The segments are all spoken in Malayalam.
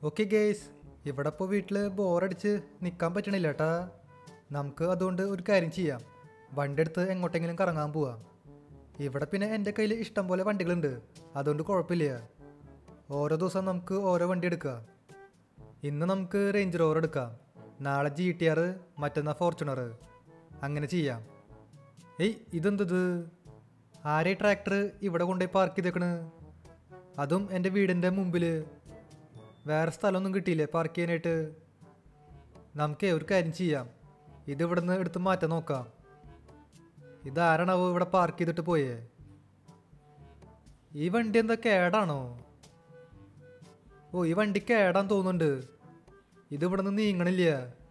ഓക്കെ ഗേസ് ഇവിടെ ഇപ്പോൾ വീട്ടിൽ ബോറടിച്ച് നിൽക്കാൻ പറ്റണില്ല ഏട്ടാ നമുക്ക് അതുകൊണ്ട് ഒരു കാര്യം ചെയ്യാം വണ്ടി എടുത്ത് എങ്ങോട്ടെങ്കിലും കറങ്ങാൻ പോവാം ഇവിടെ പിന്നെ എൻ്റെ കയ്യിൽ ഇഷ്ടം പോലെ വണ്ടികളുണ്ട് അതുകൊണ്ട് കുഴപ്പമില്ല ഓരോ ദിവസം നമുക്ക് ഓരോ വണ്ടി എടുക്കാം ഇന്ന് നമുക്ക് റേഞ്ച് റോവർ എടുക്കാം നാളെ ജി ടി ആർ മറ്റന്നാൾ ഫോർച്യൂണർ അങ്ങനെ ചെയ്യാം ഏയ് ഇതെന്തത് ആരെ ട്രാക്ടർ ഇവിടെ കൊണ്ടുപോയി പാർക്ക് ചെയ്തേക്കണ് അതും എൻ്റെ വീടിൻ്റെ മുമ്പിൽ വേറെ സ്ഥലമൊന്നും കിട്ടിയില്ലേ പാർക്ക് ചെയ്യാനായിട്ട് നമുക്ക് ഒരു കാര്യം ചെയ്യാം ഇത് ഇവിടുന്ന് എടുത്ത് മാറ്റാൻ നോക്കാം ഇതാരാണാവോ ഇവിടെ പാർക്ക് ചെയ്തിട്ട് പോയേ ഈ വണ്ടി എന്താ കേടാണോ ഓ ഈ വണ്ടി കേടാൻ തോന്നുന്നുണ്ട് ഇത് ഇവിടെ നിന്ന് നീങ്ങണില്ല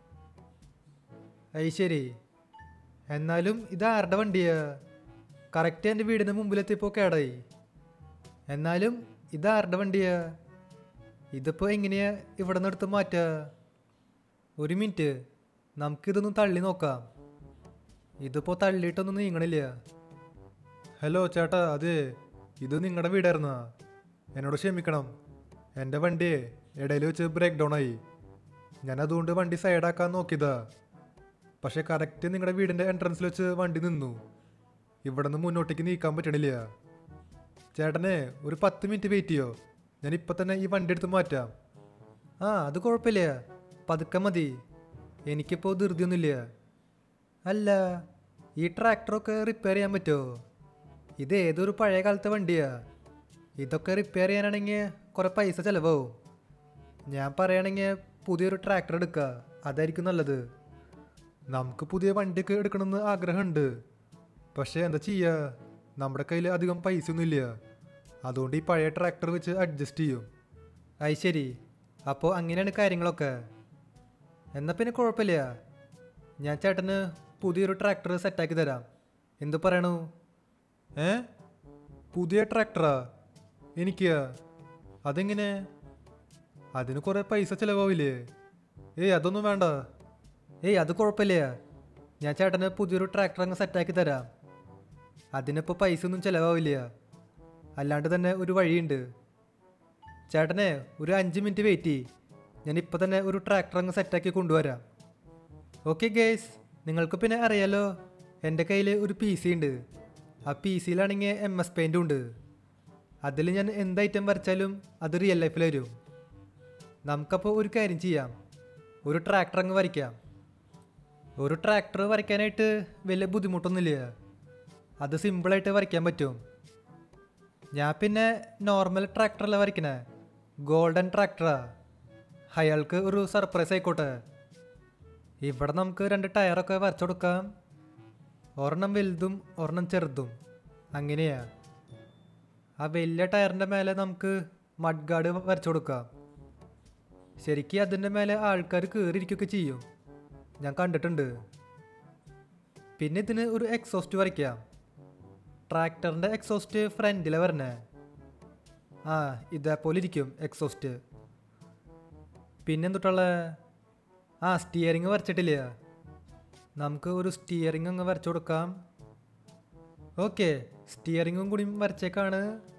അത് ശരി എന്നാലും ഇത് ആരുടെ വണ്ടിയാ കറക്റ്റ് എൻ്റെ വീടിന് മുമ്പിലെത്തിയപ്പോൾ കേടായി എന്നാലും ഇത് ആരുടെ വണ്ടിയാ ഇതിപ്പോൾ എങ്ങനെയാ ഇവിടെ നിന്ന് എടുത്ത് മാറ്റുക ഒരു മിനിറ്റ് നമുക്കിതൊന്ന് തള്ളി നോക്കാം ഇതിപ്പോൾ തള്ളിയിട്ടൊന്നും നീങ്ങണില്ല ഹലോ ചേട്ടാ അതെ ഇത് നിങ്ങളുടെ വീടായിരുന്നാ എന്നോട് ക്ഷമിക്കണം എൻ്റെ വണ്ടി ഇടയിൽ വെച്ച് ബ്രേക്ക് ഡൗൺ ആയി ഞാൻ അതുകൊണ്ട് വണ്ടി സൈഡാക്കാൻ നോക്കിയതാ പക്ഷേ കറക്റ്റ് നിങ്ങളുടെ വീടിൻ്റെ എൻട്രൻസിൽ വെച്ച് വണ്ടി നിന്നു ഇവിടെ നിന്ന് മുന്നോട്ടേക്ക് നീക്കാൻ പറ്റണില്ല ചേട്ടനെ ഒരു പത്ത് മിനിറ്റ് വെയിറ്റ് ചെയ്യോ ഞാൻ ഇപ്പം തന്നെ ഈ വണ്ടി എടുത്ത് മാറ്റാം ആ അത് കുഴപ്പമില്ല പതുക്കെ മതി എനിക്കിപ്പോൾ ധൃതിയൊന്നുമില്ല അല്ല ഈ ട്രാക്ടറൊക്കെ റിപ്പയർ ചെയ്യാൻ പറ്റുമോ ഇത് ഏതൊരു പഴയ കാലത്തെ വണ്ടിയാ ഇതൊക്കെ റിപ്പയർ ചെയ്യാനാണെങ്കിൽ കുറേ പൈസ ചിലവാവും ഞാൻ പറയുകയാണെങ്കിൽ പുതിയൊരു ട്രാക്ടർ എടുക്കുക അതായിരിക്കും നല്ലത് നമുക്ക് പുതിയ വണ്ടിയൊക്കെ എടുക്കണമെന്ന് ആഗ്രഹമുണ്ട് പക്ഷേ എന്താ ചെയ്യുക നമ്മുടെ കയ്യിൽ അധികം പൈസ ഒന്നുമില്ല അതുകൊണ്ട് ഈ പഴയ ട്രാക്ടർ വെച്ച് അഡ്ജസ്റ്റ് ചെയ്യും അത് ശരി അപ്പോൾ അങ്ങനെയാണ് കാര്യങ്ങളൊക്കെ എന്നാൽ പിന്നെ കുഴപ്പമില്ല ഞാൻ ചേട്ടന് പുതിയൊരു ട്രാക്ടർ സെറ്റാക്കി തരാം എന്ത് പറയണു ഏ പുതിയ ട്രാക്ടറാ എനിക്ക് അതെങ്ങനെ അതിന് കുറേ പൈസ ചിലവാവില്ലേ ഏയ് അതൊന്നും വേണ്ട ഏയ് അത് കുഴപ്പമില്ല ഞാൻ ചേട്ടന് പുതിയൊരു ട്രാക്ടർ അങ്ങ് സെറ്റാക്കി തരാം അതിനിപ്പോൾ പൈസ ഒന്നും ചിലവാവില്ല അല്ലാണ്ട് തന്നെ ഒരു വഴിയുണ്ട് ചേട്ടനെ ഒരു അഞ്ച് മിനിറ്റ് വെയിറ്റ് ചെയ്യ് ഞാൻ ഇപ്പോൾ തന്നെ ഒരു ട്രാക്ടർ അങ്ങ് സെറ്റാക്കി കൊണ്ടുവരാം ഓക്കെ ഗേസ് നിങ്ങൾക്ക് പിന്നെ അറിയാലോ എൻ്റെ കയ്യിൽ ഒരു പി സി ഉണ്ട് ആ പി സിയിലാണെങ്കിൽ എം എസ് പെയിൻറ്റും ഉണ്ട് അതിൽ ഞാൻ എന്ത് ഐറ്റം വരച്ചാലും അത് റിയൽ ലൈഫിൽ വരും നമുക്കപ്പോൾ ഒരു കാര്യം ചെയ്യാം ഒരു ട്രാക്ടർ അങ്ങ് വരയ്ക്കാം ഒരു ട്രാക്ടർ വരയ്ക്കാനായിട്ട് വലിയ ബുദ്ധിമുട്ടൊന്നുമില്ല അത് സിമ്പിളായിട്ട് വരയ്ക്കാൻ പറ്റും ഞാൻ പിന്നെ നോർമൽ ട്രാക്ടറല്ല വരയ്ക്കണേ ഗോൾഡൻ ട്രാക്ടറാ അയാൾക്ക് ഒരു സർപ്രൈസ് ആയിക്കോട്ടെ ഇവിടെ നമുക്ക് രണ്ട് ടയറൊക്കെ വരച്ചു കൊടുക്കാം ഒരെണ്ണം വലുതും ഒരെണ്ണം ചെറുതും അങ്ങനെയാ ആ വലിയ ടയറിൻ്റെ മേലെ നമുക്ക് മഡ് ഗാർഡ് വരച്ചു കൊടുക്കാം ശരിക്കും അതിൻ്റെ മേലെ ആൾക്കാർ കയറിയിരിക്കുകയൊക്കെ ചെയ്യും ഞാൻ കണ്ടിട്ടുണ്ട് പിന്നെ ഇതിന് ഒരു എക്സോസ്റ്റ് വരയ്ക്കാം ട്രാക്ടറിൻ്റെ എക്സോസ്റ്റ് ഫ്രണ്ടിലെ വരണേ ആ ഇതേപോലെ ഇരിക്കും എക്സോസ്റ്റ് പിന്നെന്തുട്ടുള്ള ആ സ്റ്റിയറിങ് വരച്ചിട്ടില്ല നമുക്ക് ഒരു സ്റ്റിയറിങ് അങ്ങ് വരച്ചു കൊടുക്കാം ഓക്കെ സ്റ്റിയറിങ്ങും കൂടി വരച്ചേക്കാണ്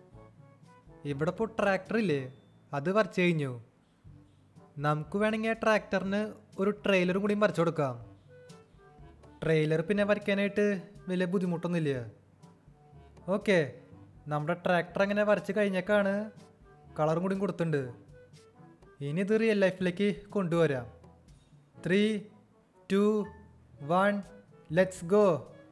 ഇവിടെ ഇപ്പോൾ ട്രാക്ടർ ഇല്ലേ അത് വരച്ചു കഴിഞ്ഞു നമുക്ക് വേണമെങ്കിൽ ആ ട്രാക്ടറിന് ഒരു ട്രെയിലറും കൂടി വരച്ചു കൊടുക്കാം ട്രെയിലർ പിന്നെ വരയ്ക്കാനായിട്ട് വലിയ ബുദ്ധിമുട്ടൊന്നുമില്ല ഓക്കെ നമ്മുടെ ട്രാക്ടർ അങ്ങനെ വരച്ച് കഴിഞ്ഞേക്കാണ് കളറും കൂടി കൊടുത്തിട്ടുണ്ട് ഇനി ഇത് റിയൽ ലൈഫിലേക്ക് കൊണ്ടുവരാം three two one let's go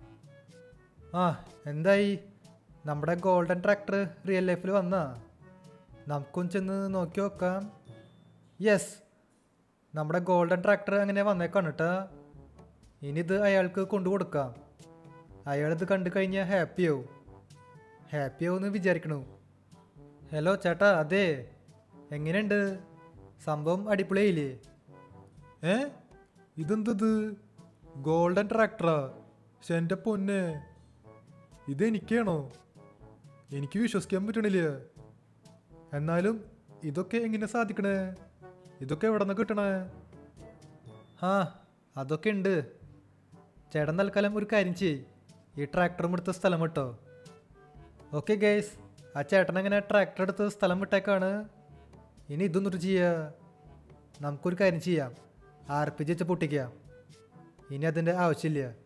ആ എന്തായി നമ്മുടെ ഗോൾഡൻ ട്രാക്ടർ റിയൽ ലൈഫിൽ വന്നാ നമുക്കൊന്ന് ചെന്ന് നോക്കി നോക്കാം യെസ് നമ്മുടെ ഗോൾഡൻ ട്രാക്ടർ അങ്ങനെ വന്നേക്കാണ് കേട്ടോ ഇനി ഇത് അയാൾക്ക് കൊണ്ടു കൊടുക്കാം അയാളിത് കണ്ടു കഴിഞ്ഞാൽ ഹാപ്പി ആവും ഹാപ്പി ആവുമെന്ന് വിചാരിക്കണു ഹലോ ചേട്ടാ അതെ എങ്ങനെയുണ്ട് സംഭവം അടിപൊളിയായില്ലേ ഏ ഇതെന്തത് ഗോൾഡൻ ട്രാക്ടറാ പക്ഷെ എൻ്റെ പൊന്നെ ഇതെനിക്കാണോ എനിക്ക് വിശ്വസിക്കാൻ പറ്റണില്ല എന്നാലും ഇതൊക്കെ എങ്ങനെ സാധിക്കണേ ഇതൊക്കെ എവിടെ നിന്ന് കിട്ടണേ ആ അതൊക്കെ ഉണ്ട് ചേട്ടൻ തൽക്കാലം ഒരു കാര്യം ചെയ്യ് ഈ ട്രാക്ടറും എടുത്ത സ്ഥലം വിട്ടോ ഓക്കെ ഗൈസ് ആ ചേട്ടൻ അങ്ങനെ ട്രാക്ടർ എടുത്ത് സ്ഥലം വിട്ടേക്കാണ് ഇനി ഇതൊന്നും ചെയ്യുക നമുക്കൊരു കാര്യം ചെയ്യാം ആർ പി ജി വെച്ച് പൊട്ടിക്കാം ഇനി അതിൻ്റെ ആവശ്യമില്ല